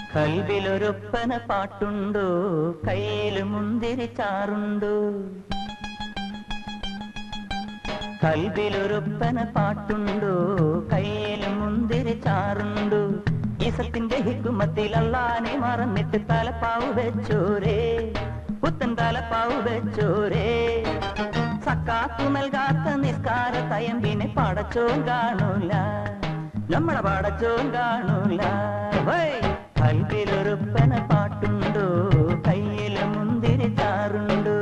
കൽവിലൊരൊപ്പന പാട്ടുണ്ടോ കയ്യിൽ മുന്തിരി ചാറുണ്ടോ കൽവിലൊരൊപ്പന പാട്ടുണ്ടോ കയ്യിൽ മുന്തിരി ചാറുണ്ടോ ഇസത്തിന്റെ ഹിക്കുമത്തിൽ അള്ളാനെ മറന്നിട്ട് തലപ്പാവ് വെച്ചോരേ പുത്തൻ തലപ്പാവ് വെച്ചോരേ സക്കാത്തു നൽകാത്ത നിസ്കാര തയമ്പിനെ പടച്ചോൻ കാണൂല നമ്മളെ പടച്ചോൻ കാണൂല വൈ കൽവിലൊരുപ്പന പാട്ടുണ്ടോ കയ്യിൽ മുന്തിരി ചാറുണ്ടോ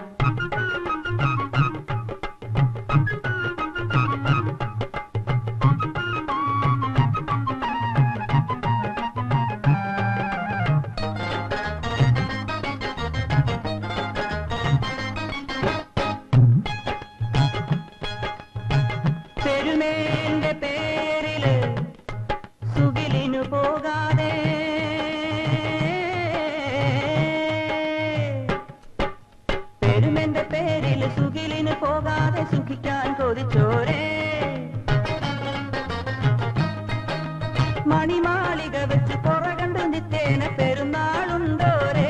പെരുമേന്റെ പേരില് സുഖിലിനു പോകാതെ പെരുമെന്റെ പേരില് സുഖിലിന് പോകാതെ സുഖിക്കാൻ കൊതിച്ചോരേ മണിമാളിക വെച്ച് പുറകണ്ട് നിത്തേന പെരുന്നാളുണ്ടോരേ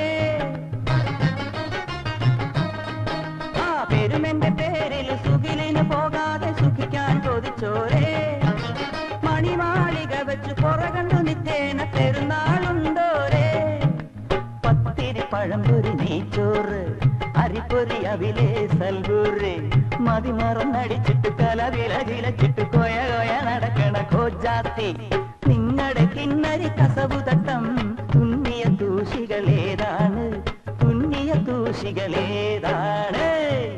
ആ പെരുമെന്റെ പേരിൽ സുഖിലിന് പോകാതെ സുഖിക്കാൻ ചോദിച്ചോരേ മണിമാളിക വെച്ച് പുറകണ്ടു നിത്തേന പെരുന്നാളുണ്ടോരേ പത്തിരി പഴംപൊരി നെയ്ച്ചോറ് അരിപ്പൊരി അവിലേ സൽഗൂറ് മതിമറന്നടിച്ചിട്ട് കലവില ചിലച്ചിട്ട് കൊയ കൊയ നടക്കണ കോജാത്തി നിങ്ങളുടെ കിന്നരി കസവു തട്ടം തുന്നിയ ദൂഷികളേതാണ് തുന്നിയ ദൂഷികളേതാണ്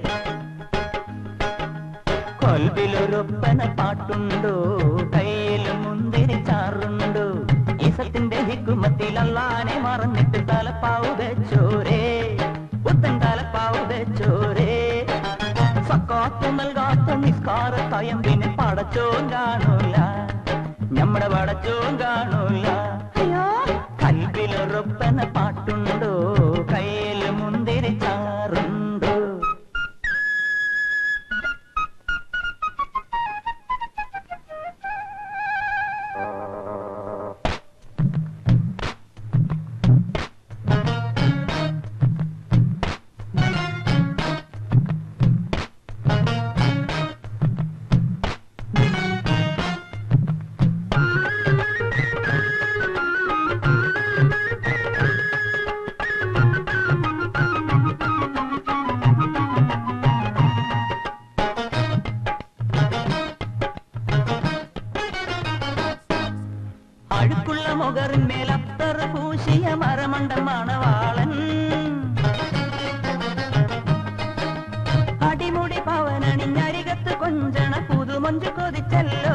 കൊൽവിലൊരൊപ്പന പാട്ടുണ്ടോ കയ്യിൽ മുന്തിരി ചാറുണ്ടോ ഇസത്തിന്റെ ഹിക്കുമത്തിൽ അള്ളാനെ മറന്നിട്ട് തലപ്പാവ് വെച്ചോരേ പുത്തൻ തലപ്പാവ് വെച്ചോരേ സക്കാത്ത് നൽകാത്ത നിസ്കാര തയമ്പിന് പടച്ചോൻ കാണൂല നമ്മുടെ പടച്ചോൻ കാണൂല അയ്യോ കൽവിലൊരൊപ്പന പാട്ടുണ്ടോ കയ്യിൽ മുന്തിരി ചാറുണ്ടോ അഴുക്കുള്ള മുഖറിന്മേൽ അത്തർ പൂശിയ മരമണ്ട മണവാളൻ അടിമുടി പവനണിഞ്ഞരികത്ത് കൊഞ്ചണ പുതുമൊഞ്ചു കൊതിച്ചല്ലോ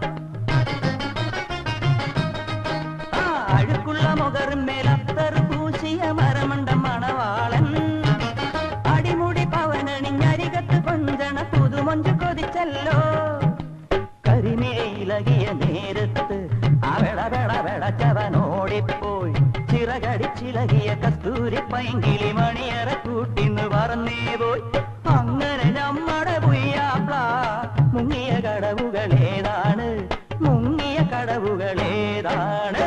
ആ അഴുക്കുള്ള മുഖറിന്മേൽ അത്തർ പൂശിയ മരമണ്ട മണവാളൻ അടിമുടി പവനണിഞ്ഞരികത്ത് കൊഞ്ചണ പുതുമൊഞ്ചു കൊതിച്ചല്ലോ കരിമിഴയിലകിയ നേരത്ത് അവള വെള വെളച്ചവനോടിപ്പോയി ചിറകടിച്ചിലകിയ കസ്തൂരി പൈങ്കിളി മണിയറ കൂട്ടിന്ന് പറന്നേ പോയി അങ്ങനെ നമ്മടെ പുയ്യാപ്ല മുങ്ങിയ കടവുകളേതാണ് മുങ്ങിയ കടവുകളേതാണ്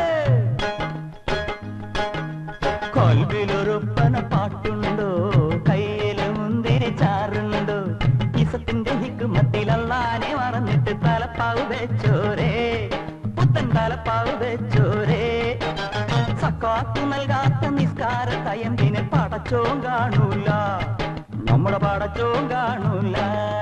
കൊൽവിലൊരുപ്പന പാട്ടുണ്ടോ കയ്യില് മുന്തിരി ചാറുണ്ടോ ഇസത്തിന്റെ ഹിക്കുമത്തിൽ അള്ളാനെ മറന്നിട്ട് തലപ്പാവ് വെച്ചോരേ പുത്തൻ തലപ്പാവ് വെച്ചോരേ സക്കാത്ത് നൽകാത്ത നിസ്കാര തയമ്പിന് പടച്ചോം കാണൂല നമ്മുടെ പടച്ചോം കാണൂല